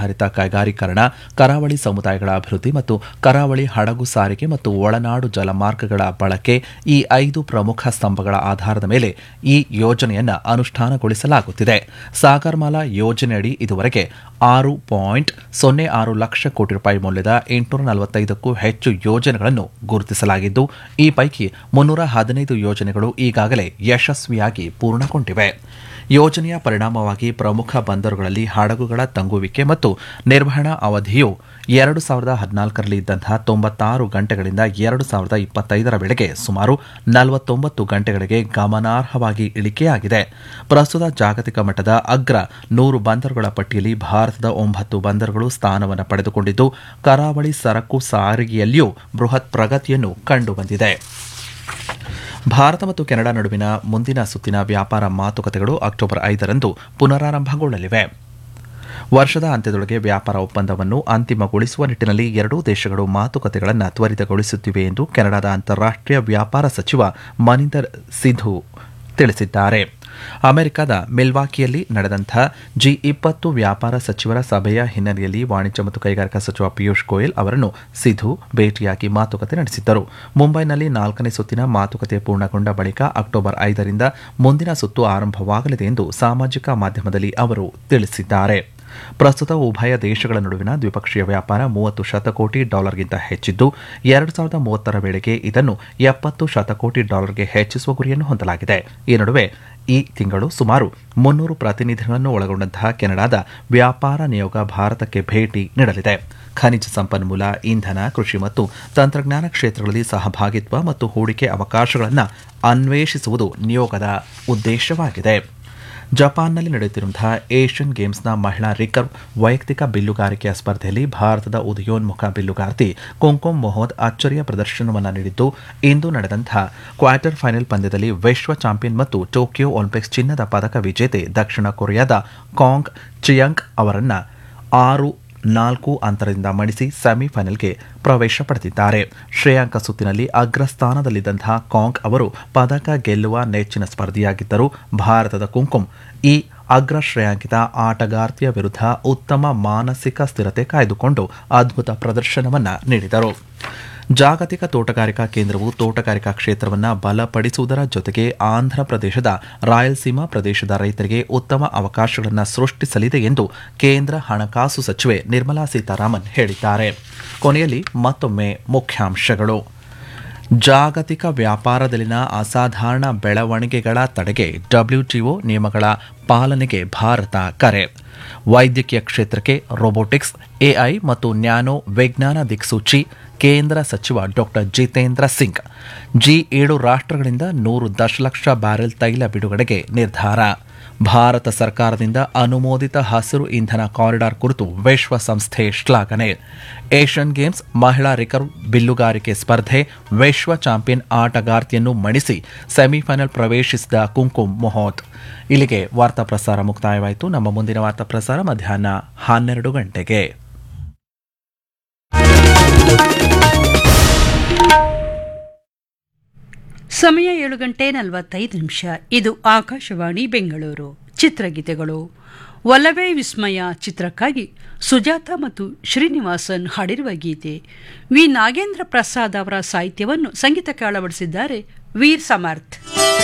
ಆಧಾರಿತ ಕೈಗಾರೀಕರಣ ಕರಾವಳಿ ಸಮುದಾಯಗಳ ಅಭಿವೃದ್ಧಿ ಮತ್ತು ಕರಾವಳಿ ಹಡಗು ಸಾರಿಗೆ ಮತ್ತು ಒಳನಾಡು ಜಲಮಾರ್ಗಗಳ ಬಳಕೆ ಈ ಐದು ಪ್ರಮುಖ ಸ್ತಂಭಗಳ ಆಧಾರದ ಮೇಲೆ ಈ ಯೋಜನೆಯನ್ನು ಅನುಷ್ಠಾನಗೊಳಿಸಲಾಗುತ್ತಿದೆ ಸಾಗರ್ಮಾಲಾ ಯೋಜನೆಯಡಿ ಇದುವರೆಗೆ ಆರು ಪಾಯಿಂಟ್ ಸೊನ್ನೆ ಆರು ಲಕ್ಷ ಕೋಟಿ ರೂಪಾಯಿ ಮೌಲ್ಯದ ಎಂಟುನೂರ ನಲವತ್ತೈದಕ್ಕೂ ಹೆಚ್ಚು ಯೋಜನೆಗಳನ್ನು ಗುರುತಿಸಲಾಗಿದ್ದು ಈ ಪೈಕಿ ಮುನ್ನೂರ ಹದಿನೈದು ಯೋಜನೆಗಳು ಈಗಾಗಲೇ ಯಶಸ್ವಿಯಾಗಿ ಪೂರ್ಣಗೊಂಡಿವೆ ಯೋಜನೆಯ ಪರಿಣಾಮವಾಗಿ ಪ್ರಮುಖ ಬಂದರುಗಳಲ್ಲಿ ಹಡಗುಗಳ ತಂಗುವಿಕೆ ಮತ್ತು ನಿರ್ವಹಣಾ ಅವಧಿಯು ಎರಡು ಸಾವಿರದ ಹದಿನಾಲ್ಕರಲ್ಲಿ ಇದ್ದಂತಹ ತೊಂಬತ್ತಾರು ಗಂಟೆಗಳಿಂದ ಎರಡು ಸಾವಿರದ ಇಪ್ಪತ್ತೈದರ ವೇಳೆಗೆ ಸುಮಾರು ನಲವತ್ತೊಂಬತ್ತು ಗಂಟೆಗಳಿಗೆ ಗಮನಾರ್ಹವಾಗಿ ಇಳಿಕೆಯಾಗಿದೆ ಪ್ರಸ್ತುತ ಜಾಗತಿಕ ಮಟ್ಟದ ಅಗ್ರ ನೂರು ಬಂದರುಗಳ ಪಟ್ಟಿಯಲ್ಲಿ ಭಾರತದ ಒಂಬತ್ತು ಬಂದರುಗಳು ಸ್ಥಾನವನ್ನು ಪಡೆದುಕೊಂಡಿದ್ದು ಕರಾವಳಿ ಸರಕು ಸಾರಿಗೆಯಲ್ಲಿಯೂ ಬೃಹತ್ ಪ್ರಗತಿಯನ್ನು ಕಂಡುಬಂದಿದೆ ಭಾರತ ಮತ್ತು ಕೆನಡಾ ನಡುವಿನ ಮುಂದಿನ ಸುತ್ತಿನ ವ್ಯಾಪಾರ ಮಾತುಕತೆಗಳು ಅಕ್ಟೋಬರ್ ಐದರಂದು ಪುನರಾರಂಭಗೊಳ್ಳಲಿವೆ ವರ್ಷದ ಅಂತ್ಯದೊಳಗೆ ವ್ಯಾಪಾರ ಒಪ್ಪಂದವನ್ನು ಅಂತಿಮಗೊಳಿಸುವ ನಿಟ್ಟಿನಲ್ಲಿ ಎರಡೂ ದೇಶಗಳು ಮಾತುಕತೆಗಳನ್ನು ತ್ವರಿತಗೊಳಿಸುತ್ತಿವೆ ಎಂದು ಕೆನಡಾದ ಅಂತಾರಾಷ್ಟೀಯ ವ್ಯಾಪಾರ ಸಚಿವ ಮನಿಂದರ್ ಸಿಧು ತಿಳಿಸಿದ್ದಾರೆ ಅಮೆರಿಕದ ಮಿಲ್ವಾಕಿಯಲ್ಲಿ ನಡೆದಂಥ ಜಿ ಇಪ್ಪತ್ತು ವ್ಯಾಪಾರ ಸಚಿವರ ಸಭೆಯ ಹಿನ್ನೆಲೆಯಲ್ಲಿ ವಾಣಿಜ್ಯ ಮತ್ತು ಕೈಗಾರಿಕಾ ಸಚಿವ ಪಿಯೂಷ್ ಗೋಯಲ್ ಅವರನ್ನು ಸಿಧು ಭೇಟಿಯಾಗಿ ಮಾತುಕತೆ ನಡೆಸಿದ್ದರು ಮುಂಬೈನಲ್ಲಿ ನಾಲ್ಕನೇ ಸುತ್ತಿನ ಮಾತುಕತೆ ಪೂರ್ಣಗೊಂಡ ಬಳಿಕ ಅಕ್ಟೋಬರ್ ಐದರಿಂದ ಮುಂದಿನ ಸುತ್ತು ಆರಂಭವಾಗಲಿದೆ ಎಂದು ಸಾಮಾಜಿಕ ಮಾಧ್ಯಮದಲ್ಲಿ ಅವರು ತಿಳಿಸಿದ್ದಾರೆ ಪ್ರಸ್ತುತ ಉಭಯ ದೇಶಗಳ ನಡುವಿನ ದ್ವಿಪಕ್ಷೀಯ ವ್ಯಾಪಾರ ಮೂವತ್ತು ಶತಕೋಟಿ ಡಾಲರ್ಗಿಂತ ಹೆಚ್ಚಿದ್ದು ಎರಡು ಸಾವಿರದ ಮೂವತ್ತರ ವೇಳೆಗೆ ಇದನ್ನು ಎಪ್ಪತ್ತು ಶತಕೋಟಿ ಡಾಲರ್ಗೆ ಹೆಚ್ಚಿಸುವ ಗುರಿಯನ್ನು ಹೊಂದಲಾಗಿದೆ ಈ ನಡುವೆ ಈ ತಿಂಗಳು ಸುಮಾರು ಮುನ್ನೂರು ಪ್ರತಿನಿಧಿಗಳನ್ನು ಒಳಗೊಂಡಂತಹ ಕೆನಡಾದ ವ್ಯಾಪಾರ ನಿಯೋಗ ಭಾರತಕ್ಕೆ ಭೇಟಿ ನೀಡಲಿದೆ ಖನಿಜ ಸಂಪನ್ಮೂಲ ಇಂಧನ ಕೃಷಿ ಮತ್ತು ತಂತ್ರಜ್ಞಾನ ಕ್ಷೇತ್ರಗಳಲ್ಲಿ ಸಹಭಾಗಿತ್ವ ಮತ್ತು ಹೂಡಿಕೆ ಅವಕಾಶಗಳನ್ನು ಅನ್ವೇಷಿಸುವುದು ನಿಯೋಗದ ಉದ್ದೇಶವಾಗಿದೆ ಜಪಾನ್ನಲ್ಲಿ ನಡೆಯುತ್ತಿರುವಂತಹ ಏಷ್ಯನ್ ಗೇಮ್ಸ್ನ ಮಹಿಳಾ ರಿಕರ್ವ್ ವೈಯಕ್ತಿಕ ಬಿಲ್ಲುಗಾರಿಕೆಯ ಸ್ಪರ್ಧೆಯಲ್ಲಿ ಭಾರತದ ಉದಯೋನ್ಮುಖ ಬಿಲ್ಲುಗಾರ್ತಿ ಕುಂಕುಮ್ ಮೊಹೋದ್ ಅಚ್ಚರಿಯ ಪ್ರದರ್ಶನವನ್ನು ನೀಡಿದ್ದು ಇಂದು ನಡೆದಂತಹ ಕ್ವಾರ್ಟರ್ ಫೈನಲ್ ಪಂದ್ಯದಲ್ಲಿ ವಿಶ್ವ ಚಾಂಪಿಯನ್ ಮತ್ತು ಟೋಕಿಯೋ ಒಲಿಂಪಿಕ್ಸ್ ಚಿನ್ನದ ಪದಕ ವಿಜೇತೆ ದಕ್ಷಿಣ ಕೊರಿಯಾದ ಕಾಂಗ್ ಚಿಯಂಗ್ ಅವರನ್ನ ಆರು ನಾಲ್ಕು ಅಂತರದಿಂದ ಮಣಿಸಿ ಸೆಮಿಫೈನಲ್ಗೆ ಪ್ರವೇಶ ಪಡೆದಿದ್ದಾರೆ ಶ್ರೇಯಾಂಕ ಸುತ್ತಿನಲ್ಲಿ ಅಗ್ರಸ್ಥಾನದಲ್ಲಿದ್ದಂತಹ ಕಾಂಗ್ ಅವರು ಪದಕ ಗೆಲ್ಲುವ ನೆಚ್ಚಿನ ಸ್ಪರ್ಧಿಯಾಗಿದ್ದರು ಭಾರತದ ಕುಂಕುಮ್ ಈ ಅಗ್ರ ಶ್ರೇಯಾಂಕಿತ ಆಟಗಾರ್ತಿಯ ವಿರುದ್ಧ ಉತ್ತಮ ಮಾನಸಿಕ ಸ್ಥಿರತೆ ಕಾಯ್ದುಕೊಂಡು ಅದ್ಭುತ ಪ್ರದರ್ಶನವನ್ನ ನೀಡಿದರು ಜಾಗತಿಕ ತೋಟಗಾರಿಕಾ ಕೇಂದ್ರವು ತೋಟಗಾರಿಕಾ ಕ್ಷೇತ್ರವನ್ನು ಬಲಪಡಿಸುವುದರ ಜೊತೆಗೆ ಆಂಧ್ರ ಪ್ರದೇಶದ ರಾಯಲಸೀಮಾ ಪ್ರದೇಶದ ರೈತರಿಗೆ ಉತ್ತಮ ಅವಕಾಶಗಳನ್ನು ಸೃಷ್ಟಿಸಲಿದೆ ಎಂದು ಕೇಂದ್ರ ಹಣಕಾಸು ಸಚಿವೆ ನಿರ್ಮಲಾ ಸೀತಾರಾಮನ್ ಹೇಳಿದ್ದಾರೆ ಕೊನೆಯಲ್ಲಿ ಮತ್ತೊಮ್ಮೆ ಮುಖ್ಯಾಂಶಗಳು ಜಾಗತಿಕ ವ್ಯಾಪಾರದಲ್ಲಿನ ಅಸಾಧಾರಣ ಬೆಳವಣಿಗೆಗಳ ತಡೆಗೆ ಡಬ್ಲ್ಯೂಟಿಒ ನಿಯಮಗಳ ಪಾಲನೆಗೆ ಭಾರತ ಕರೆ ವೈದ್ಯಕೀಯ ಕ್ಷೇತ್ರಕ್ಕೆ ರೋಬೋಟಿಕ್ಸ್ ಎಐ ಮತ್ತು ನ್ಯಾನೋ ವಿಜ್ಞಾನ ದಿಕ್ಸೂಚಿ ಕೇಂದ್ರ ಸಚಿವ ಡಾಕ್ಟರ್ ಜಿತೇಂದ್ರ ಸಿಂಗ್ ಜಿ ಏಳು ರಾಷ್ಟ್ರಗಳಿಂದ ನೂರು ದಶಲಕ್ಷ ಬ್ಯಾರೆಲ್ ತೈಲ ಬಿಡುಗಡೆಗೆ ನಿರ್ಧಾರ ಭಾರತ ಸರ್ಕಾರದಿಂದ ಅನುಮೋದಿತ ಹಸಿರು ಇಂಧನ ಕಾರಿಡಾರ್ ಕುರಿತು ವಿಶ್ವಸಂಸ್ಥೆ ಶ್ಲಾಘನೆ ಏಷ್ಯನ್ ಗೇಮ್ಸ್ ಮಹಿಳಾ ರಿಕರ್ವ್ ಬಿಲ್ಲುಗಾರಿಕೆ ಸ್ಪರ್ಧೆ ವಿಶ್ವ ಚಾಂಪಿಯನ್ ಆಟಗಾರ್ತಿಯನ್ನು ಮಣಿಸಿ ಸೆಮಿಫೈನಲ್ ಪ್ರವೇಶಿಸಿದ ಕುಂಕುಮ್ ಮೊಹೋತ್ ಇಲ್ಲಿಗೆ ವಾರ್ತಾ ಪ್ರಸಾರ ಮುಕ್ತಾಯವಾಯಿತು ನಮ್ಮ ಮುಂದಿನ ವಾರ್ತಾ ಪ್ರಸಾರ ಮಧ್ಯಾಹ್ನ ಹನ್ನೆರಡು ಗಂಟೆಗೆ ಸಮಯ ಏಳು ಗಂಟೆ ನಲವತ್ತೈದು ನಿಮಿಷ ಇದು ಆಕಾಶವಾಣಿ ಬೆಂಗಳೂರು ಚಿತ್ರಗೀತೆಗಳು ಒಲವೇ ವಿಸ್ಮಯ ಚಿತ್ರಕ್ಕಾಗಿ ಸುಜಾತ ಮತ್ತು ಶ್ರೀನಿವಾಸನ್ ಹಾಡಿರುವ ಗೀತೆ ವಿ ನಾಗೇಂದ್ರ ಪ್ರಸಾದ್ ಅವರ ಸಾಹಿತ್ಯವನ್ನು ಸಂಗೀತಕ್ಕೆ ಅಳವಡಿಸಿದ್ದಾರೆ ವೀರ್ ಸಮರ್ಥ್